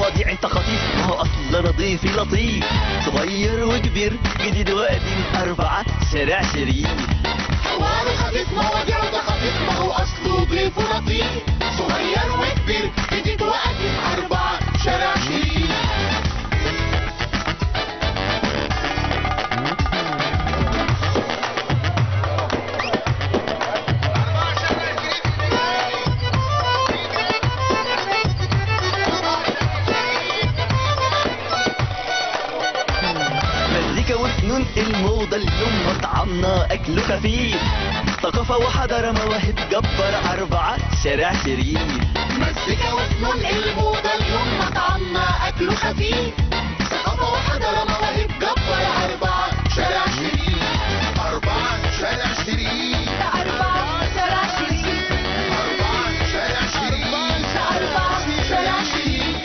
مواضيع انت خطيف ما هو اصل نظيفي لطيف صغير وكبير جديد وقديم اربعة شارع شريف حوار خفيف مواضيع ده خفيف ما هو اصله ضيف لطيف صغير وكبير جديد وقديم اربعة شارع شريف مزيكا وفنون الموضة اليوم مطعمنا أكله خفيف ثقافة وحضارة مواهب جبار أربعة شارع شريف مزيكا وفنون الموضة اليوم مطعمنا أكله خفيف ثقافة وحضارة مواهب جبار أربعة شارع شريف أربعة شارع شريف أربعة شارع شريف أربعة شارع شريف أربعة شارع شريف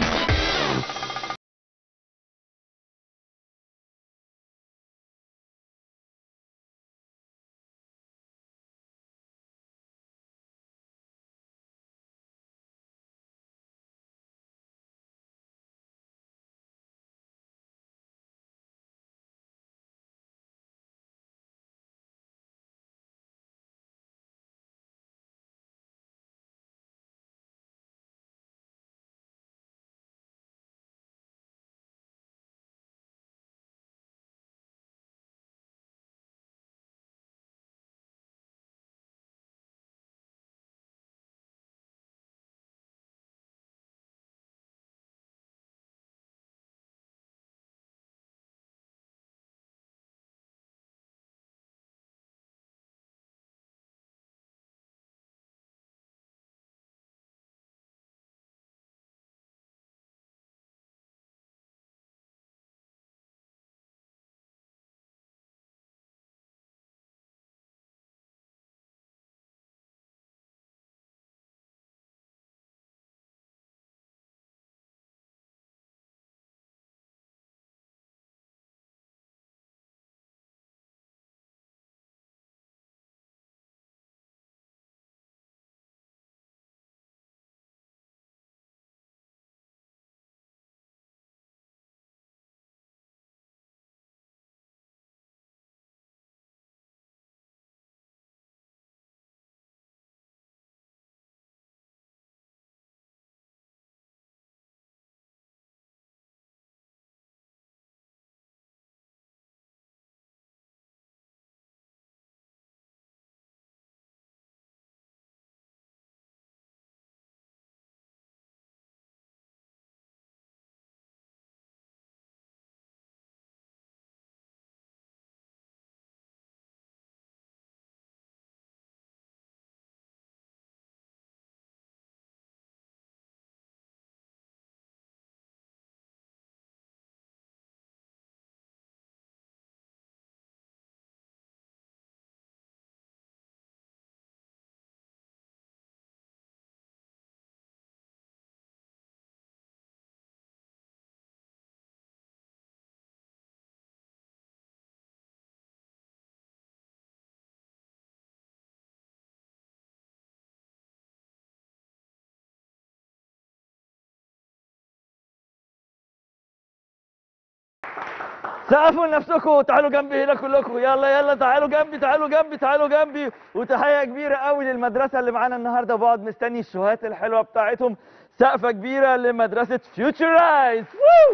سقفوا لنفسكم تعالوا جنبي هنا كلكم يلا يلا تعالوا جنبي تعالوا جنبي تعالوا جنبي وتحيه كبيره قوي للمدرسه اللي معانا النهارده بقعد مستني الشوهات الحلوه بتاعتهم سقفه كبيره لمدرسه فيوتشرايز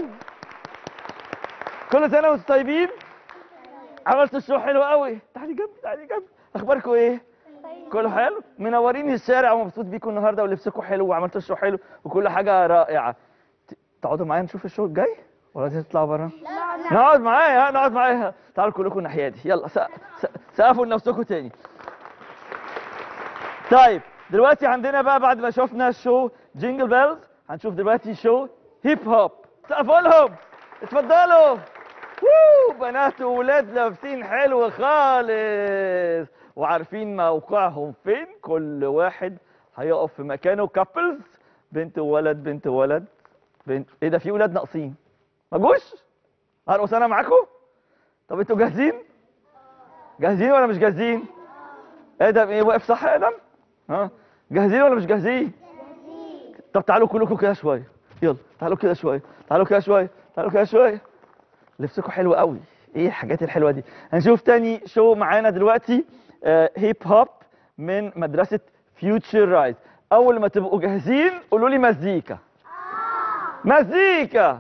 كل سنه وانتم طيبين عملتوا الشو حلو قوي تعالي جنبي تعالي جنبي اخباركم ايه كله حلو منورين الشارع ومبسوط بيكم النهارده ولبسكم حلو وعملتوا الشو حلو وكل حاجه رائعه ت- تقعدوا معايا نشوف الشو الجاي ولا عايزين تطلعوا بره نقعد معايا ها نقعد معايا تعالوا كلكم الناحيه دي يلا سق- سق- سقفوا لنفسكم تاني طيب دلوقتي عندنا بقى بعد ما شفنا شو جينجل بيلز هنشوف دلوقتي شو هيب هوب سقفوا لهم اتفضلوا ووو بنات وولاد لابسين حلو خالص وعارفين موقعهم فين كل واحد هيقف في مكانه كابلز بنت وولد بنت وولد بنت ايه ده في ولاد ناقصين ما جوش هرقص انا معاكم طب انتوا جاهزين جاهزين ولا مش جاهزين ادم ايه واقف صح يا ادم ها جاهزين ولا مش جاهزين طب تعالوا كلكم كده شويه يلا تعالوا كده شويه تعالوا كده شويه تعالوا كده شويه لبسكم حلو قوي ايه الحاجات الحلوه دي هنشوف تاني شو معانا دلوقتي آه هيب هوب من مدرسه فيوتشر رايز اول ما تبقوا جاهزين قولوا لي مزيكا مزيكا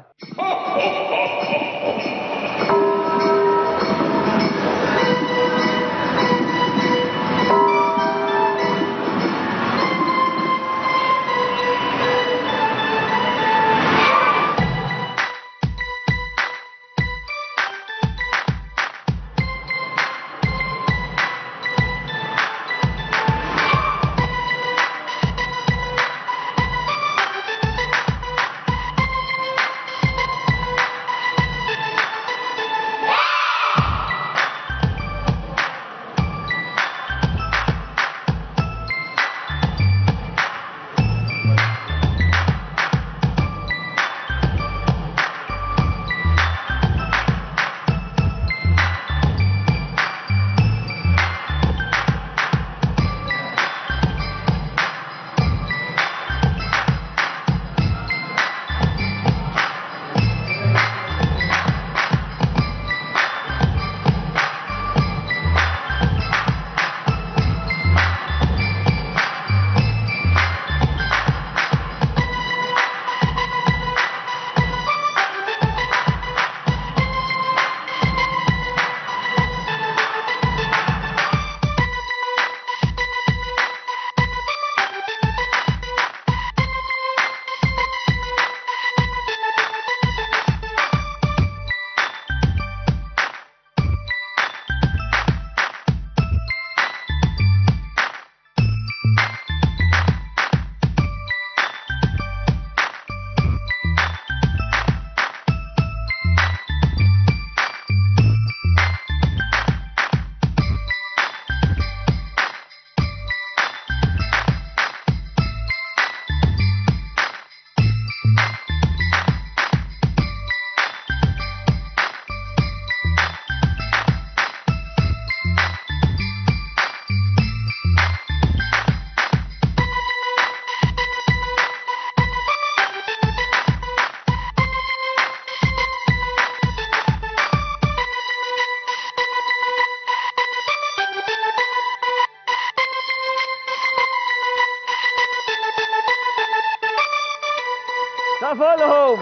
سقفوا لهم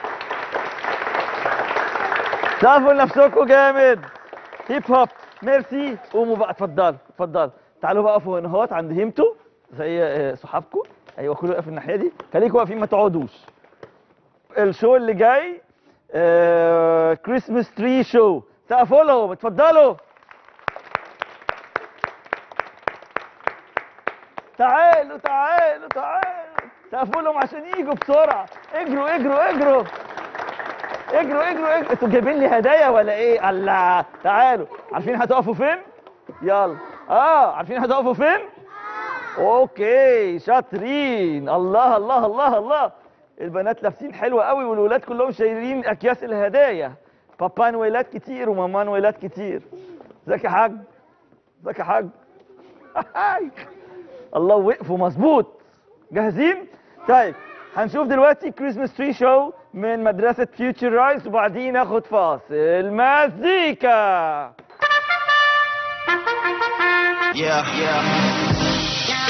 سقفوا لنفسكم جامد هيب هوب ميرسي قوموا بقى اتفضلوا اتفضلوا تعالوا بقى فوق هنا اهوت عند هيمتو زي آه، صحابكم ايوه كله يقف الناحيه دي خليكم واقفين ما تقعدوش الشو اللي جاي كريسمس تري شو سقفوا لهم اتفضلوا تعالوا تعالوا تعالوا سقفوا لهم عشان يجوا بسرعه اجروا اجروا اجروا اجروا اجروا اجروا انتوا جايبين لي هدايا ولا ايه الله تعالوا عارفين هتقفوا فين يلا اه عارفين هتقفوا فين اوكي شاطرين الله الله الله الله البنات لابسين حلوة قوي والولاد كلهم شايلين اكياس الهدايا بابا نويلات كتير وماما نويلات كتير ازيك يا حاج ازيك يا حاج الله وقفوا مظبوط جاهزين طيب هنشوف دلوقتي كريسمس تري شو من مدرسة فيوتشر رايز وبعدين ناخد فاصل مزيكا Yeah, yeah.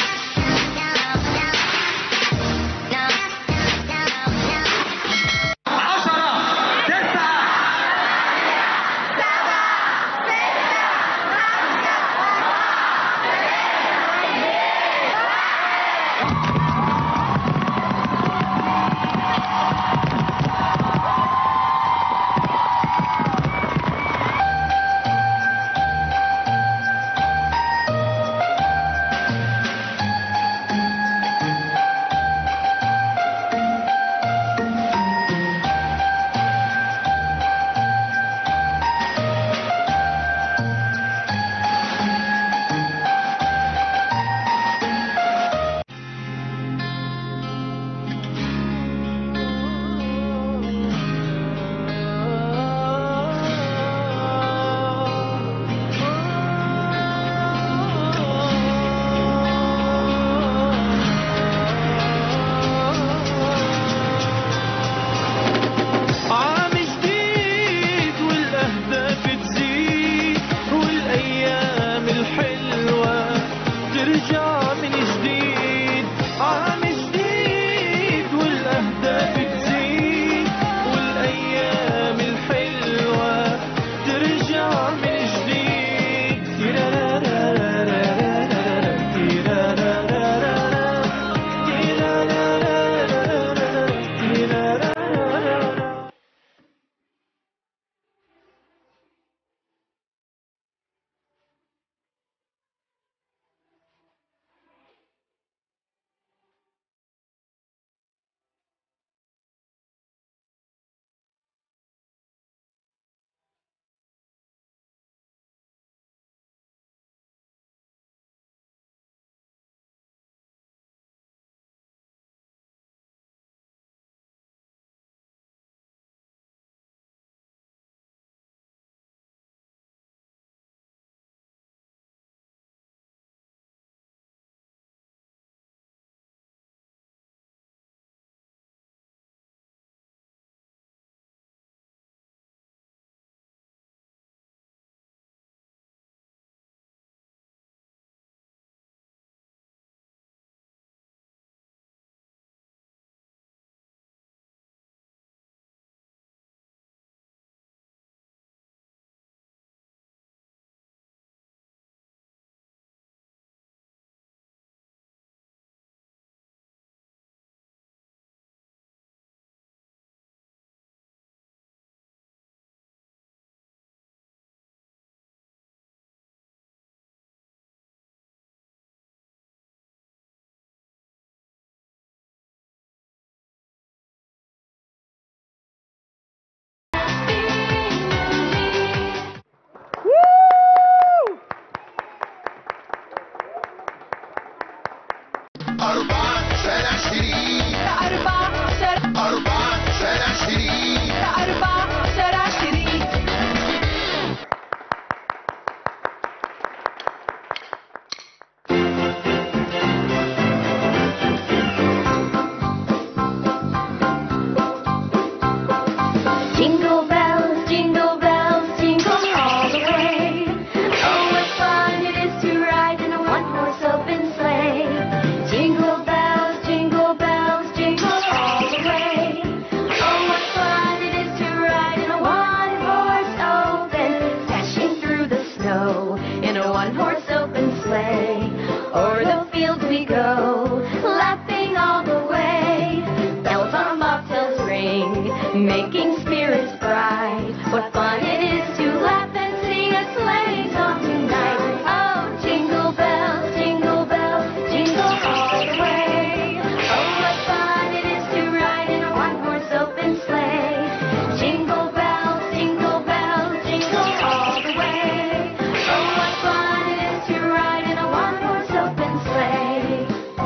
sing, making spirits bright. What fun it is to laugh and sing a sleigh song tonight. Oh, jingle bells, jingle bells, jingle all the way. Oh, what fun it is to ride in a one-horse open sleigh. Jingle bells, jingle bells, jingle all the way. Oh, what fun it is to ride in a one-horse open sleigh.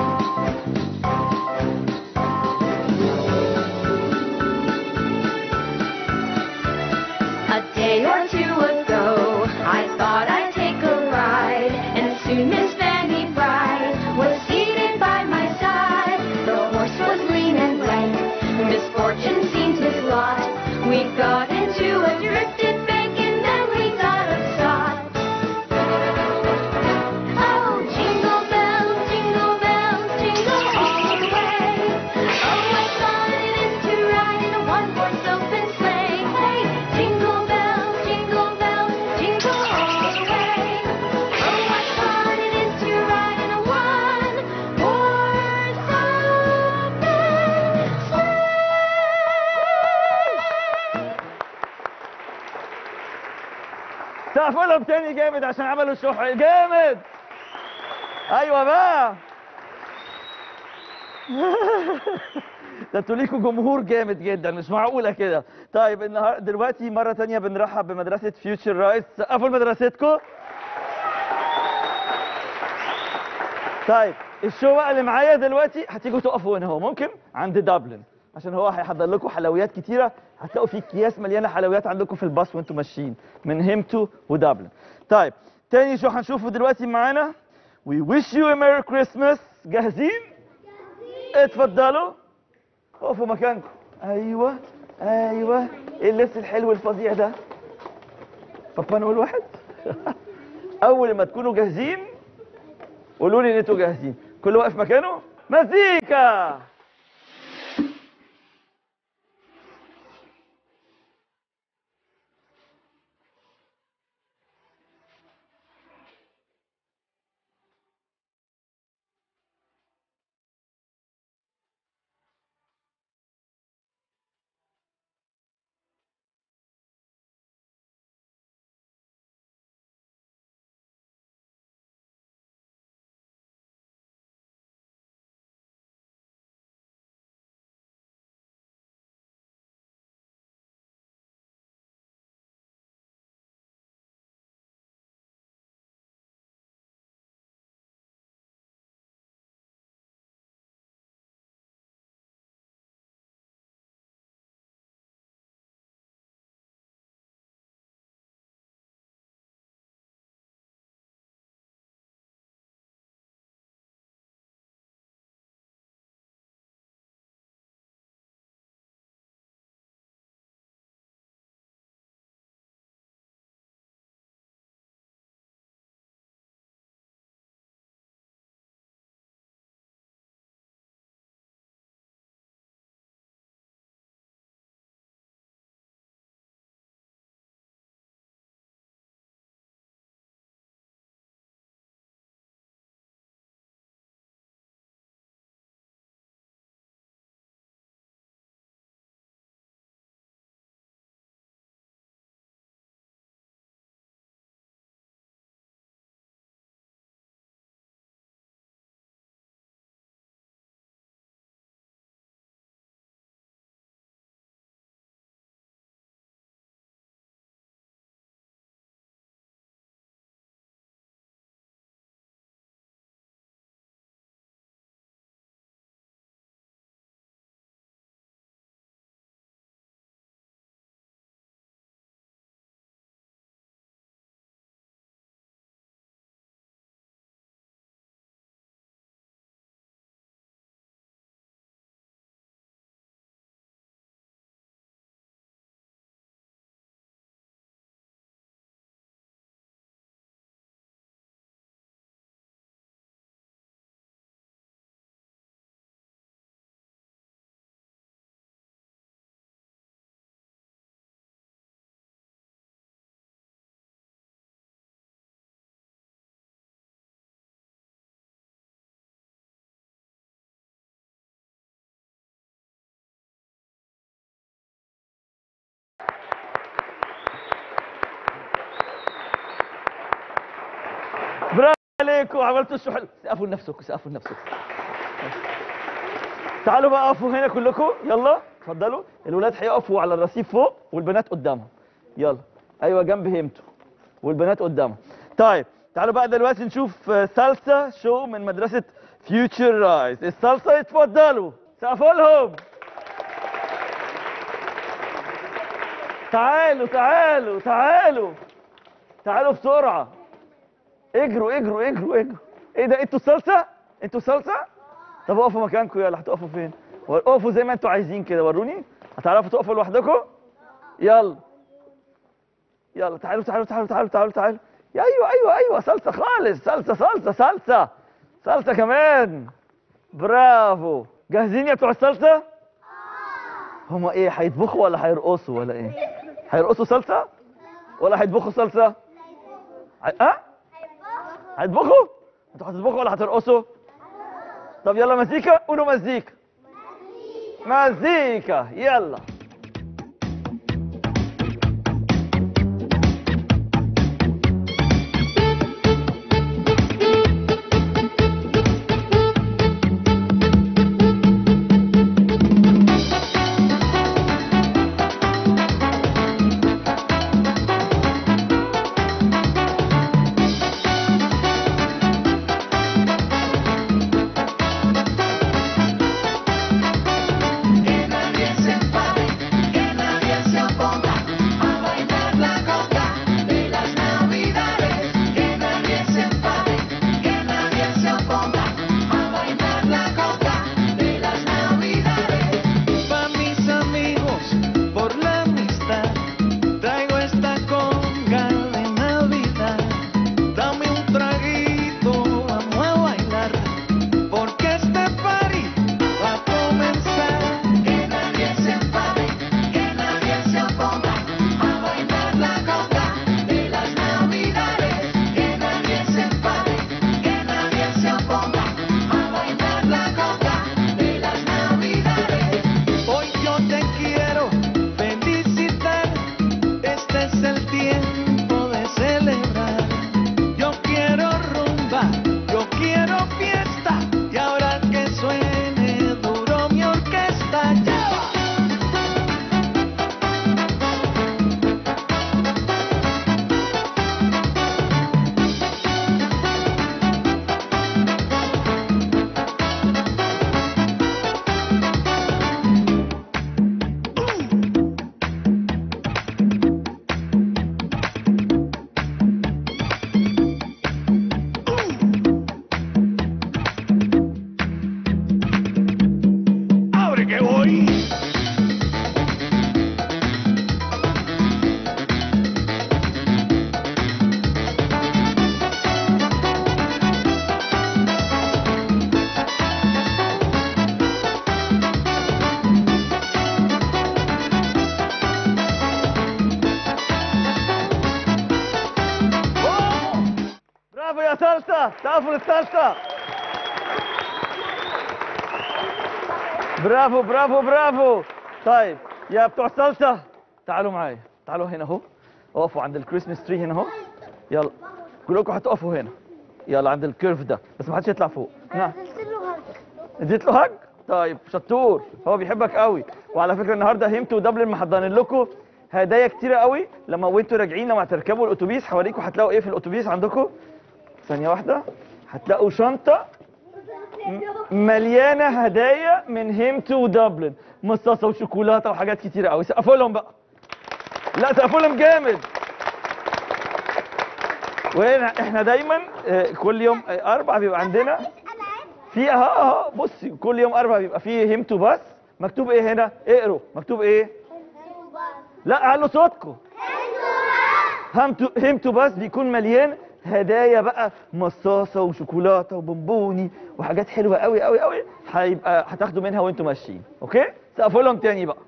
A day or two ago, I thought I'd take a ride, and soon Miss Fanny Bright was seated by my side. The horse was lean and lank, misfortune seemed his lot. We got into a drifted bank, and then we got upset. Oh, jingle bells, jingle bells, jingle all the way. Oh, what fun it is to ride in a one-horse open sleigh. Hey, jingle bells, jingle bells, jingle all the way. Oh, what fun it is to ride in a one-horse open sleigh. سقفوا لهم تاني جامد عشان عملوا شو حلو جامد ايوه بقى ده انتوا ليكوا جمهور جامد جدا مش معقوله كده طيب النهارده دلوقتي مره تانية بنرحب بمدرسه فيوتشر رايس سقفوا لمدرستكم طيب الشو بقى اللي معايا دلوقتي هتيجوا تقفوا هنا اهو ممكن عند دبلن عشان هو هيحضر لكم حلويات كتيره هتلاقوا في اكياس مليانه حلويات عندكم في الباص وانتوا ماشيين من هيمتو ودبلن طيب تاني شو هنشوفه دلوقتي معانا We wish you a Merry Christmas جاهزين؟ اتفضلوا اقفوا مكانكم ايوه ايوه ايه اللبس الحلو الفظيع ده؟ بابا نقول واحد اول ما تكونوا جاهزين قولوا لي ان انتوا جاهزين كل واقف مكانه مزيكا عليكم عملتوا الشو حلو سقفوا لنفسكم سقفوا لنفسكم تعالوا بقى اقفوا هنا كلكم يلا اتفضلوا الولاد هيقفوا على الرصيف فوق والبنات قدامهم يلا ايوه جنب هيمتو والبنات قدامهم طيب تعالوا بقى دلوقتي نشوف آه، سالسا شو من مدرسة فيوتشر رايز السالسا اتفضلوا سقفوا لهم تعالوا تعالوا تعالوا تعالوا بسرعة اجروا اجروا اجروا اجروا ايه ده انتوا الصلصة؟ انتوا الصلصة؟ طب اقفوا مكانكم يلا هتقفوا فين؟ اقفوا زي ما انتوا عايزين كده وروني هتعرفوا تقفوا لوحدكم؟ يلا يلا تعالوا تعالوا تعالوا تعالوا تعالوا تعالوا يا ايوه ايوه ايوه صلصة خالص صلصة صلصة صلصة صلصة كمان برافو جاهزين يا بتوع الصلصة؟ هما ايه هيطبخوا ولا هيرقصوا ولا ايه؟ هيرقصوا صلصة؟ ولا هيطبخوا صلصة؟ ه- اه؟ هتطبخوا؟ انتوا هتطبخوا ولا هترقصوا؟ طب يلا مزيكا قولوا مزيكا مزيكا يلا Que nadie se enfade, que nadie se oponga a bailar la conga de las navidades. Que nadie se enfade, que nadie se oponga a bailar la conga de las navidades. Pa' mis amigos, por la amistad, traigo esta conga de Navidad. Dame un traguito, vamos a bailar, porque este party va a comenzar. Que nadie se enfade, que nadie se oponga a bailar la conga de las navidades. Que nadie se enfade, que nadie se oponga a bailar la conga de las navidades. Hoy yo te quiero felicitar, este es el tiempo de celebrar. Yo quiero rumba, yo quiero fiesta, y ahora que suene duro mi orquesta, ¡lleva! ¡Abre que voy! برافو يا صلصة سقفوا للصلصة برافو برافو برافو طيب يا بتوع الصلصة تعالوا معايا تعالوا هنا اهو اقفوا عند الكريسماس تري هنا اهو يلا كلكم هتقفوا هنا يلا عند الكيرف ده بس ما حدش يطلع فوق نعم اديت له هج طيب شطور هو بيحبك قوي وعلى فكره النهارده هيمتو ودبلن محضرين لكم هدايا كتيره قوي لما وانتوا راجعين لما هتركبوا الاتوبيس هوريكم هتلاقوا ايه في الاتوبيس عندكم ثانيه واحده هتلاقوا شنطه م- مليانه هدايا من هيمتو ودبلن مصاصه وشوكولاته وحاجات كتيره قوي سقفوا لهم بقى لا سقفوا لهم جامد واحنا دايما آه، كل يوم آه، اربع بيبقى عندنا في اهو اهو بصي كل يوم اربع بيبقى فيه هيمتو بس مكتوب ايه هنا اقروا مكتوب ايه لا علوا صوتكم همتو هيمتو بس بيكون مليان هدايا بقى مصاصه وشوكولاته وبونبوني وحاجات حلوه قوي قوي قوي هيبقى هتاخدوا منها وانتوا ماشيين اوكي سقفوا لهم تاني بقى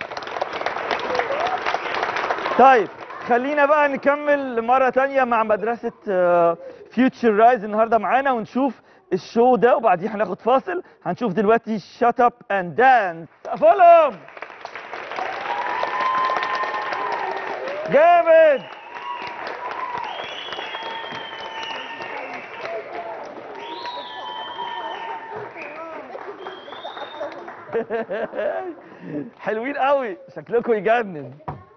طيب خلينا بقى نكمل مرة تانية مع مدرسة فيوتشر رايز النهاردة معانا ونشوف الشو ده وبعدين هناخد فاصل هنشوف دلوقتي شات اب اند دانس سقفوا جامد حلوين قوي شكلكم يجنن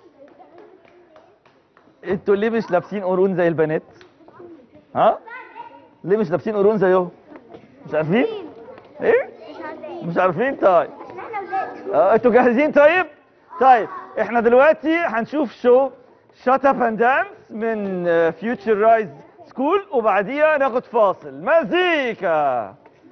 انتوا ليه مش لابسين قرون زي البنات ها ليه مش لابسين قرون زيهم مش عارفين ايه مش عارفين طيب اه انتوا جاهزين طيب طيب احنا دلوقتي هنشوف شو شات اب اند دانس من فيوتشر رايز سكول وبعديها ناخد فاصل مزيكا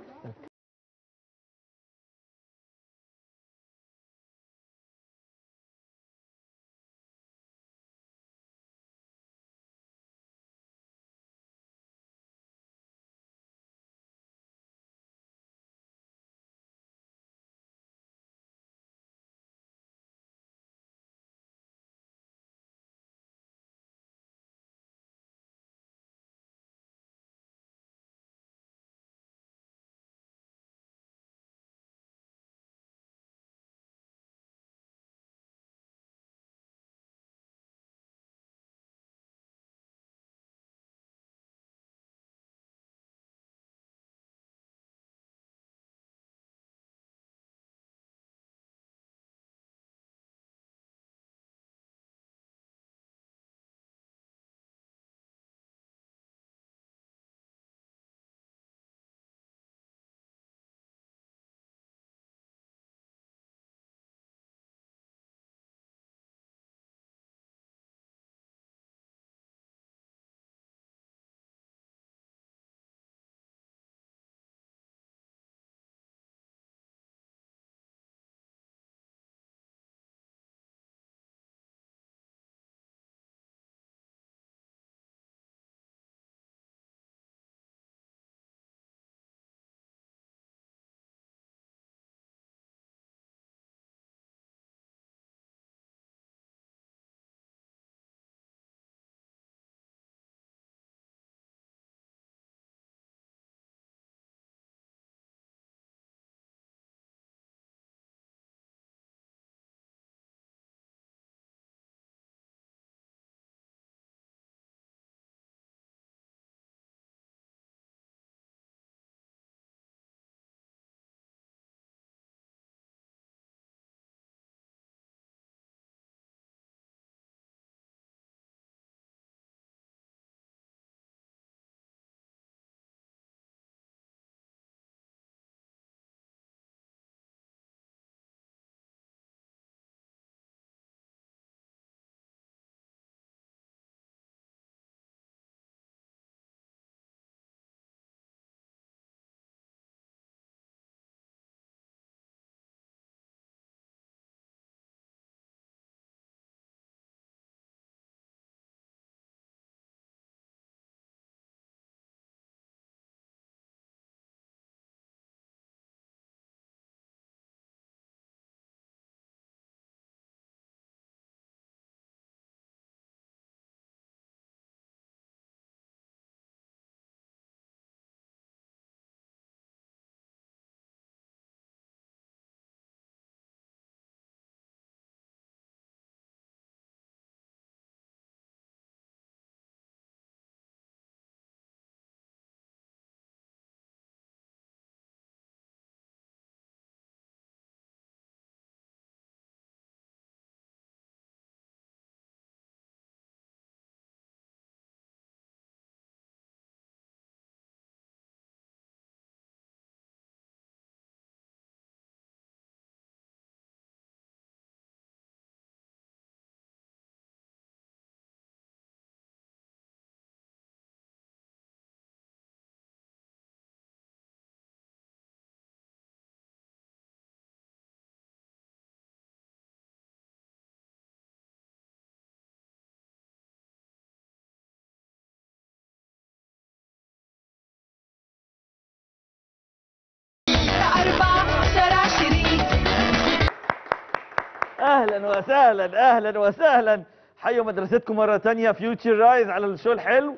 اهلا وسهلا اهلا وسهلا حيوا مدرستكم مره تانية فيوتشر رايز على الشو الحلو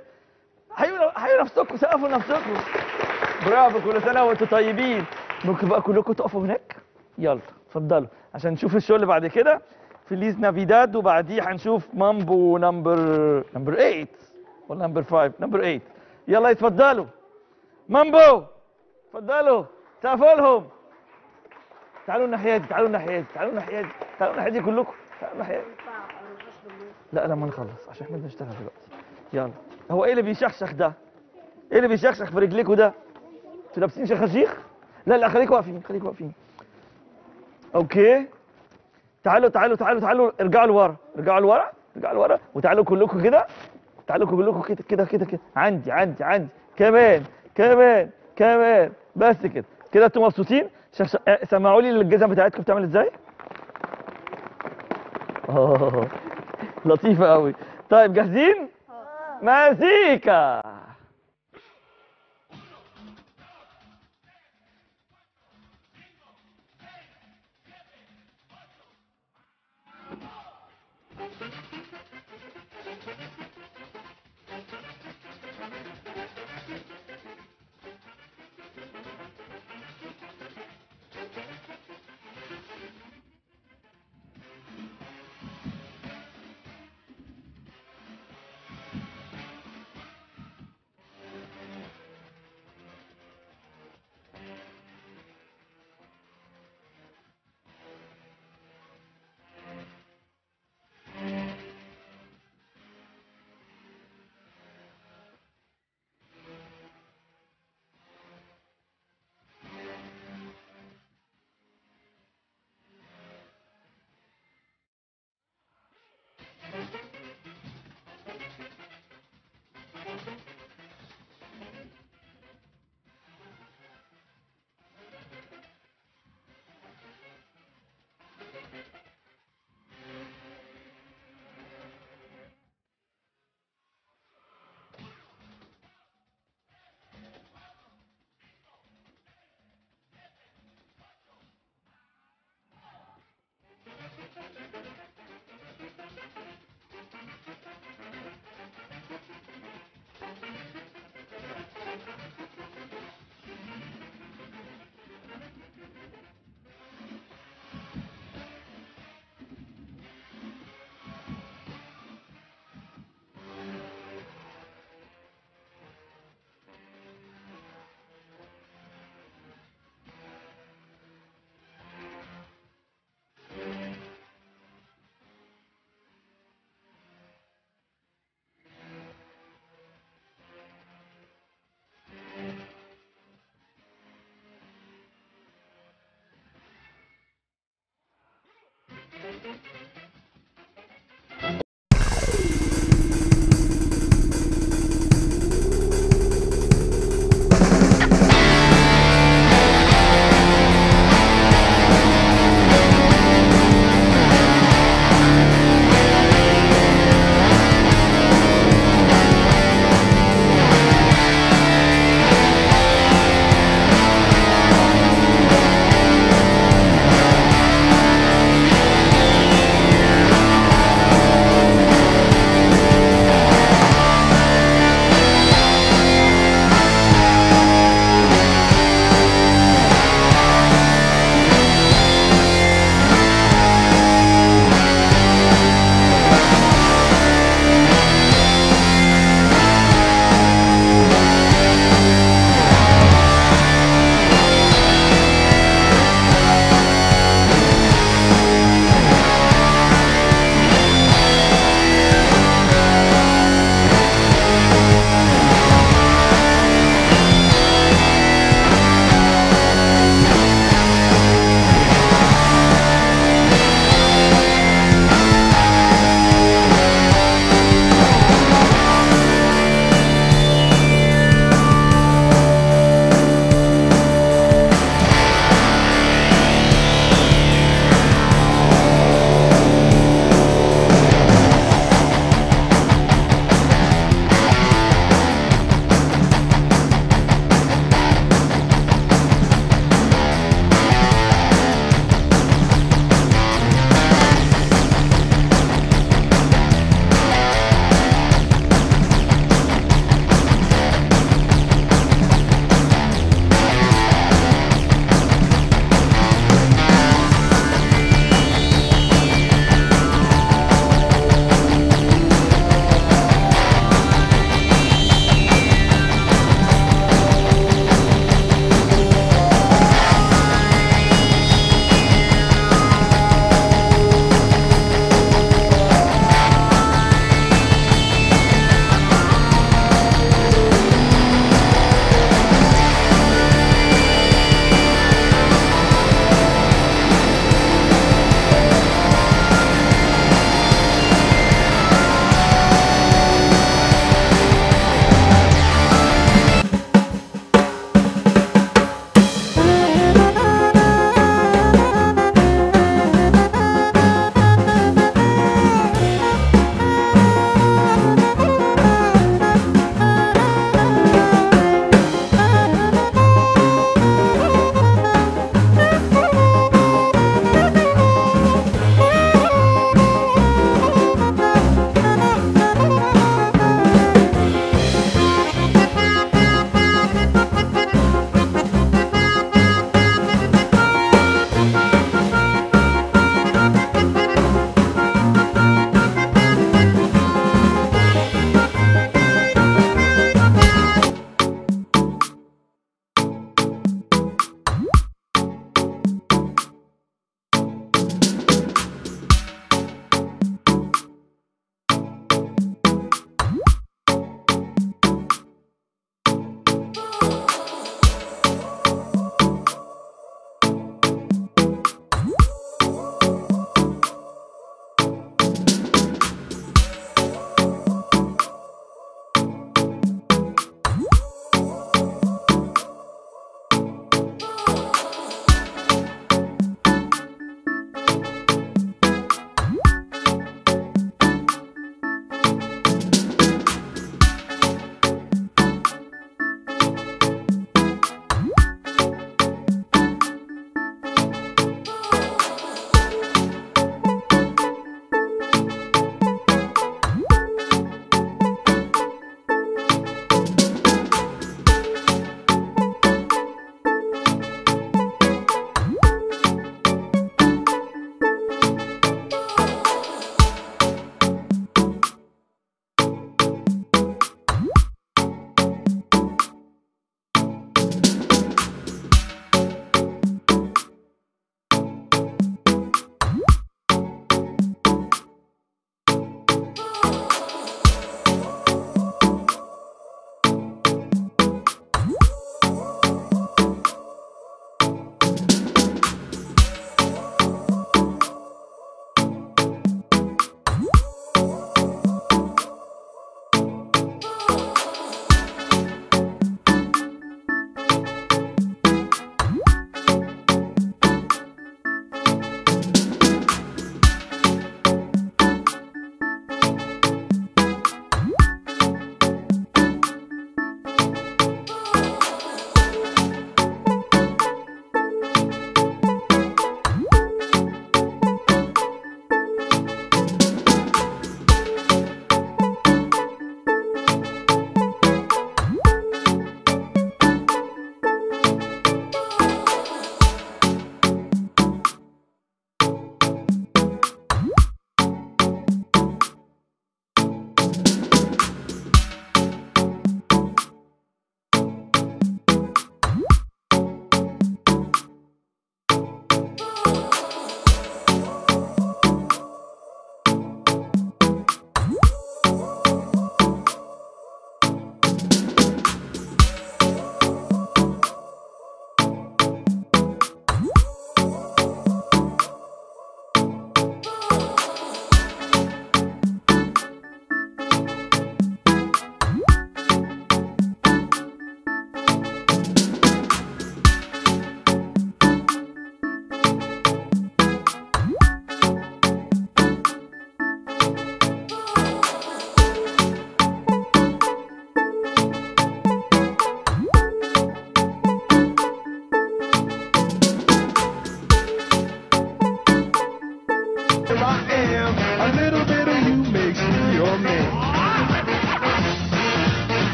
حيوا حيوا نفسكم سقفوا لنفسكم برافو كل سنه وانتم طيبين ممكن بقى كلكم تقفوا هناك يلا اتفضلوا عشان نشوف الشو اللي بعد كده فيليز نافيداد وبعديه هنشوف مامبو نمبر نمبر 8 ولا نمبر 5 نمبر 8 يلا اتفضلوا مامبو اتفضلوا سقفوا لهم تعالوا الناحيه دي تعالوا الناحيه دي تعالوا الناحيه دي تعالوا الناحيه دي كلكم تعالوا الناحيه دي لا لما نخلص عشان احنا بنشتغل دلوقتي يلا هو ايه اللي بيشخشخ ده ايه اللي بيشخشخ في رجليكوا ده انتوا لابسين شخاشيخ لا لا خليكوا واقفين خليكوا واقفين اوكي تعالوا تعالوا تعالوا تعالوا ارجعوا لورا ارجعوا لورا ارجعوا لورا وتعالوا كلكم كده تعالوا كلكم كده كده كده كده عندي عندي عندي كمان كمان كمان بس كده كده انتوا مبسوطين شخ... اه، سمعوا لي الجزم بتاعتكم بتعمل ازاي اه لطيفه قوي طيب جاهزين مزيكا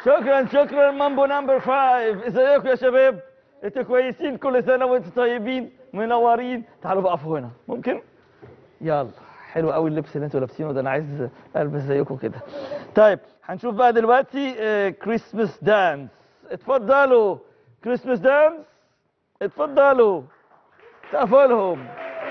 شكرا شكرا مامبو نمبر فايف ازيكم يا شباب انتوا كويسين كل سنه وانتوا طيبين منورين تعالوا بقى فوق هنا ممكن يلا حلو قوي اللبس اللي انتوا لابسينه ده انا عايز البس زيكم كده طيب هنشوف بقى دلوقتي كريسمس دانس اتفضلوا كريسمس دانس اتفضلوا سقفوا لهم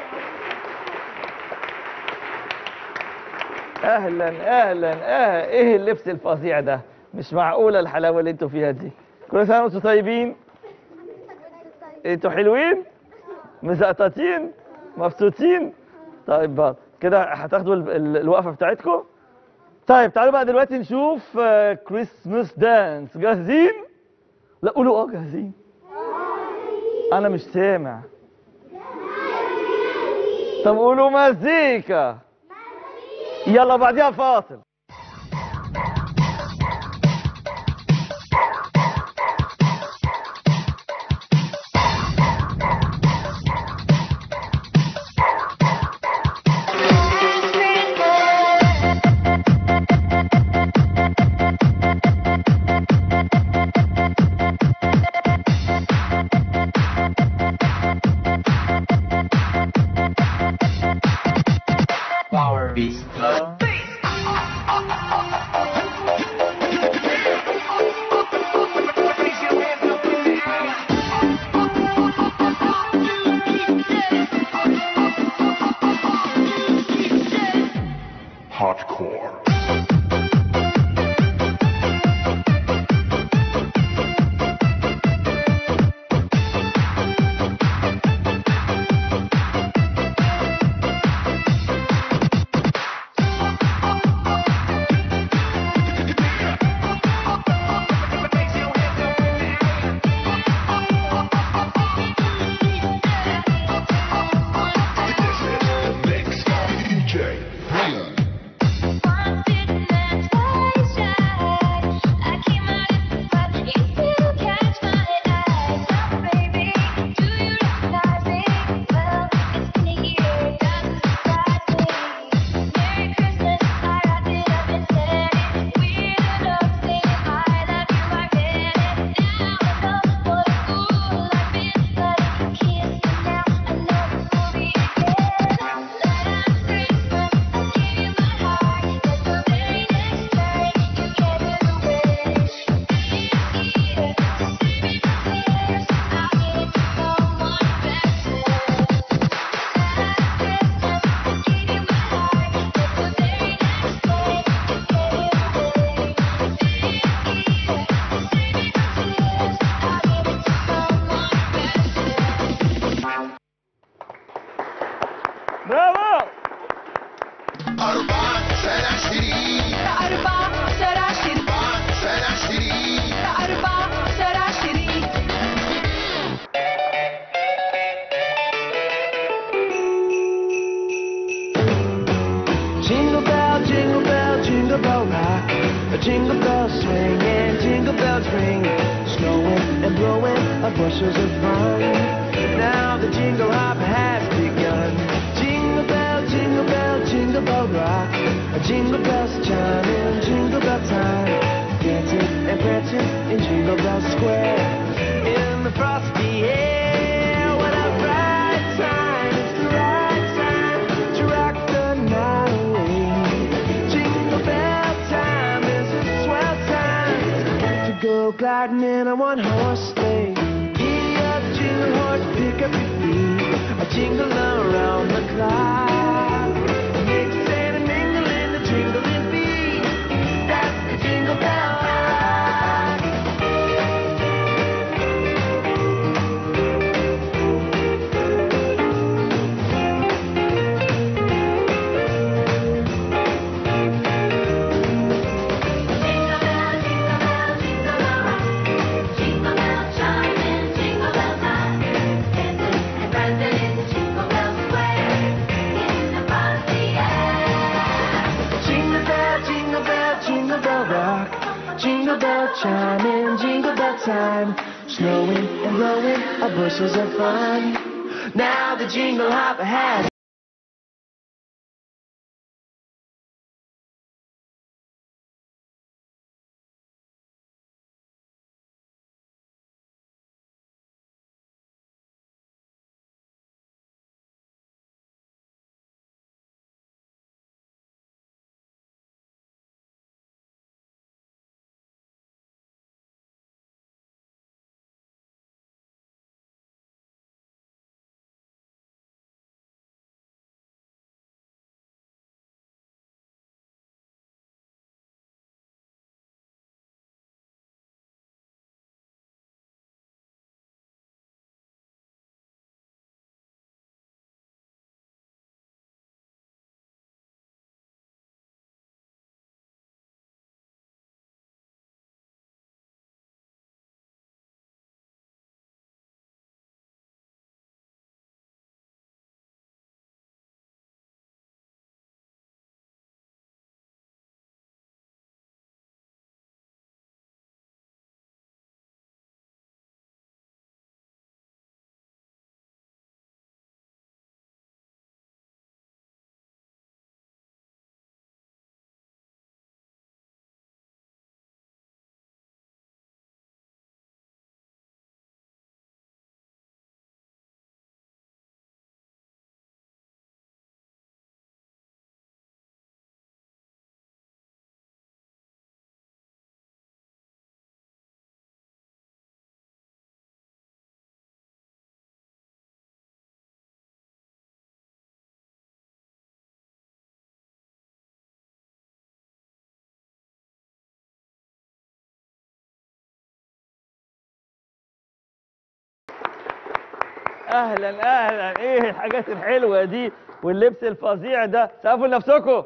اهلا اهلا اه ايه اللبس الفظيع ده مش معقوله الحلاوه اللي انتوا فيها دي كل سنه وانتوا طيبين انتوا حلوين مزقططين مبسوطين طيب بقى كده هتاخدوا ال- ال- الوقفه بتاعتكم طيب تعالوا بقى دلوقتي نشوف كريسمس دانس جاهزين لا قولوا اه جاهزين انا مش سامع طب قولوا مزيكا يلا بعديها فاصل Hardcore. DJ Freeland. برافو أربعة شارع شريك أربعة شارع شريك أربعة شارع شريك أربعة شارع شريك Jingle bell, jingle bell, jingle bell rock. A jingle bell swing and jingle bells ring. Snowing and blowing a bushels of fun. Now the jingle hop has begun. Jingle bell, jingle bell, jingle bell rock. A jingle bells chime in jingle bell time. Dancing and prancing in Jingle Bell Square. In the frosty air, what a bright time. It's the right time to rock the night away. Jingle bell time is a swell time to go gliding in a one horse sleigh. Giddy up, jingle horse, pick up your feet. A jingle around the clock. Mix and a mingle in the jingling beat. That's the jingle bell rock. Jingle bell, jingle bell, jingle bell rock. Jingle bell chime in jingle bell time. Snowing and blowing a bushels of fun. Now the jingle hop has اهلا اهلا ايه الحاجات الحلوه دي واللبس الفظيع ده سقفوا لنفسكم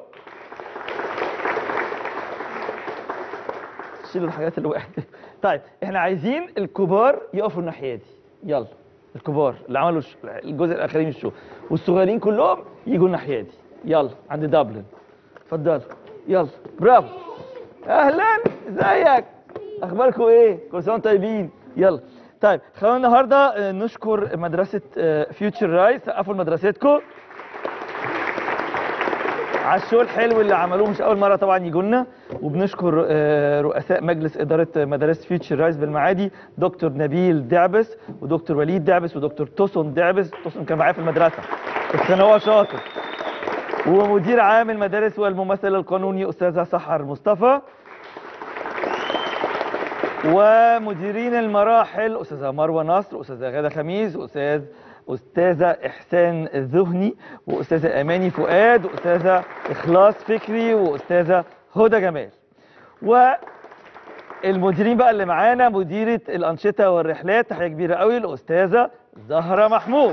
شيلوا الحاجات اللي وقعت طيب احنا عايزين الكبار يقفوا الناحيه دي يلا الكبار اللي عملوا الش- الجزء الاخراني من الشو والصغيرين كلهم يجوا الناحيه دي يلا عند دبلن اتفضلوا يلا برافو اهلا ازيك اخباركم ايه كل سنه وانتم طيبين يلا طيب خلونا النهارده آه، نشكر مدرسه فيوتشر رايز سقفوا لمدرستكم على الشو الحلو اللي عملوه مش اول مره طبعا يجوا لنا وبنشكر آه، رؤساء مجلس اداره مدارس فيوتشر رايز بالمعادي دكتور نبيل دعبس ودكتور وليد دعبس ودكتور توسون دعبس توسون كان معايا في المدرسه بس كان هو شاطر ومدير عام المدارس والممثل القانوني استاذه سحر مصطفى ومديرين المراحل استاذه مروه نصر استاذه غاده خميس استاذ استاذه احسان الذهني واستاذه اماني فؤاد واستاذه اخلاص فكري واستاذه هدى جمال والمديرين بقى اللي معانا مديره الانشطه والرحلات تحيه كبيره قوي الاستاذه زهره محمود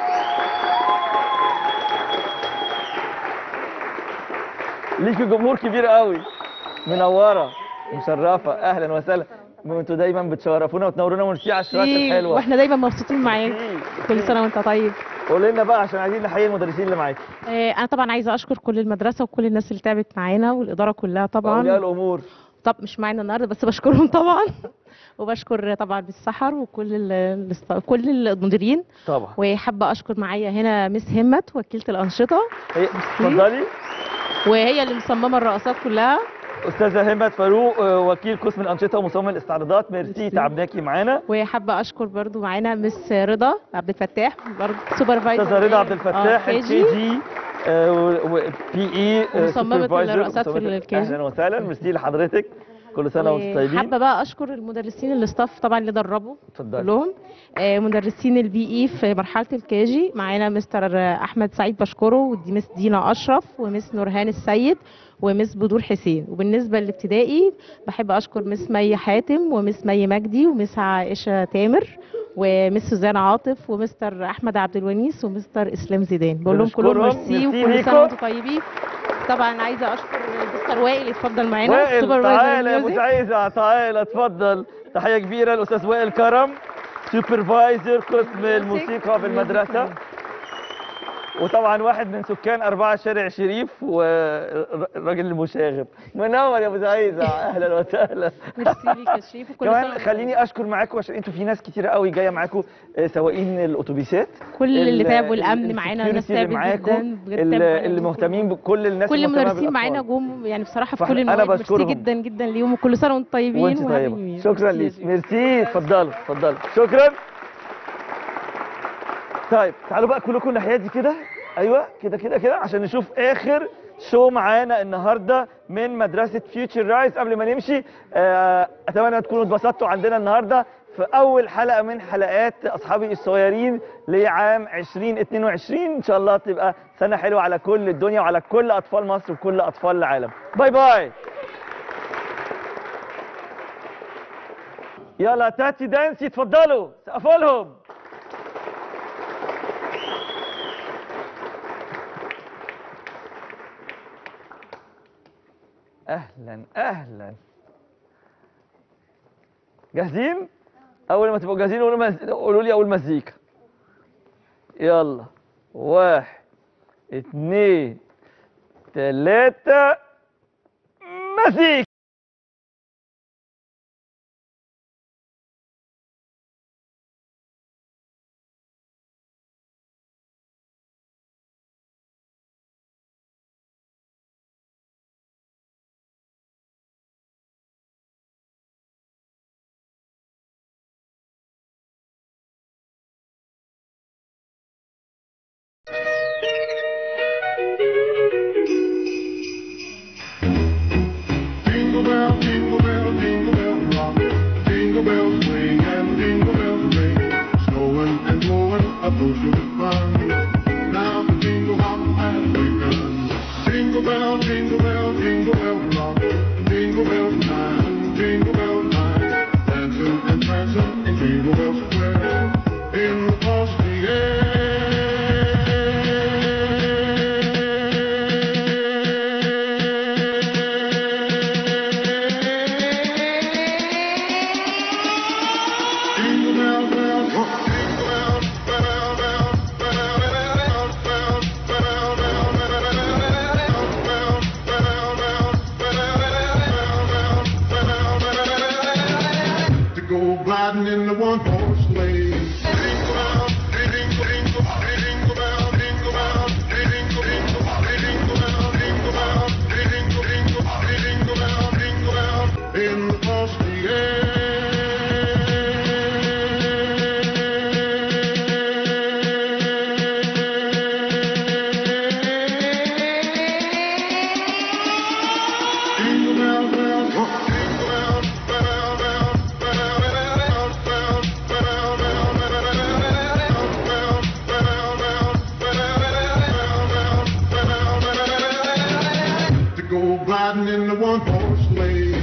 ليكي جمهور كبير قوي منوره مشرفه اهلا وسهلا انتوا دايما بتشرفونا وتنورونا ونسيع على الشوارع ميرسي، الحلوه واحنا دايما مبسوطين معاك ميرسي. كل سنه وانت طيب قول لنا بقى عشان عايزين نحيي المدرسين اللي معاكي آه، انا طبعا عايزه اشكر كل المدرسه وكل الناس اللي تعبت معانا والاداره كلها اولياء طبعا الامور طب مش معانا النهارده بس بشكرهم طبعا وبشكر طبعا بالسحر وكل ال- الاست- كل المديرين طبعا وحابه اشكر معايا هنا مس همت وكيله الانشطه هي- اتفضلي وهي اللي مصممه الرقصات كلها استاذه همت فاروق آه، وكيل قسم الانشطه ومصمم الاستعراضات ميرسي ميرسي. تعبناكي معانا وحابه اشكر برضو معانا مس رضا عبد الفتاح برضو سوبرفايزر استاذه رضا عبد الفتاح كي الكي جي جي بي اي ومصممة الرقصات في الكي جي. اهلا وسهلا ميرسي لحضرتك كل سنه وانتم طيبين حابه بقى اشكر المدرسين الاستاف طبعا اللي دربوا اتفضلي كلهم آه، مدرسين البي اي في مرحله الكاجي معانا مستر احمد سعيد بشكره ودي مس دينا اشرف ومس نورهان السيد ومس بدور حسين وبالنسبه للابتدائي بحب اشكر مس مي حاتم ومس مي مجدي ومس عائشه تامر ومس سوزان عاطف ومستر احمد عبد الونيس ومستر اسلام زيدان بقول لهم كلهم بنشكرهم. ميرسي ميرسي وكل ليكم. سنه وانتم طيبين طبعا عايزه اشكر مستر وائل يتفضل معانا وائل سوبرفايزر تعالى يا ابو الميوزك. سعيزة تعالى اتفضل تحيه كبيره الاستاذ وائل كرم سوبرفايزر قسم الموسيقى في المدرسه وطبعا واحد من سكان أربعة شارع شريف والراجل المشاغب منور يا ابو سعيزة اهلا وسهلا ميرسي ليك يا شريف وكل سنه كمان وانتم خليني اشكر معاكم عشان انتوا في ناس كتيره قوي جايه معاكم آه، سواقين الاتوبيسات كل اللي ال- تعبوا ال- الامن معانا السكيورتي ناس اللي تعبت معاكم، جدا بجد اللي, تعبوا معانا اللي مهتمين بكل الناس كل المهتمة المدرسين بالأطفال. معانا جم يعني بصراحه في فاحنا- كل أنا المواد ميرسي بشكرهم. جدا جدا ليهم وكل سنه وانتم طيبين وانت وهابي طيبه نيو يير. شكرا ميرسي يا ليك شريف. ميرسي اتفضلوا اتفضلوا شكرا طيب تعالوا بقى كلكم الناحيه دي كده ايوه كده كده كده عشان نشوف اخر شو معانا النهارده من مدرسه فيوتشر رايز قبل ما نمشي آه، اتمنى تكونوا اتبسطتوا عندنا النهارده في اول حلقه من حلقات اصحابي الصغيرين لعام 2022 ان شاء الله تبقى سنه حلوه على كل الدنيا وعلى كل اطفال مصر وكل اطفال العالم باي باي يلا تاتي دانسي اتفضلوا سقفوا لهم اهلا اهلا جاهزين اول ما تبقوا جاهزين قولوا مز... قولوا لي اول مزيكا يلا واحد اتنين تلاتة مزيكا one horse sleigh. Jingle bells, jingle, jingle, jingle bells, jingle bells, jingle, jingle, jingle bells, jingle bells, jingle, jingle, jingle bells, jingle bells, in the frosty air. Jingle bells, bells, rock. Jingle bells, bells, bells, bells, bells, bells, bells, bells, bells, bells, bells, bells, bells, bells, bells, bells, bells, bells, bells, to go gliding in the one horse sleigh.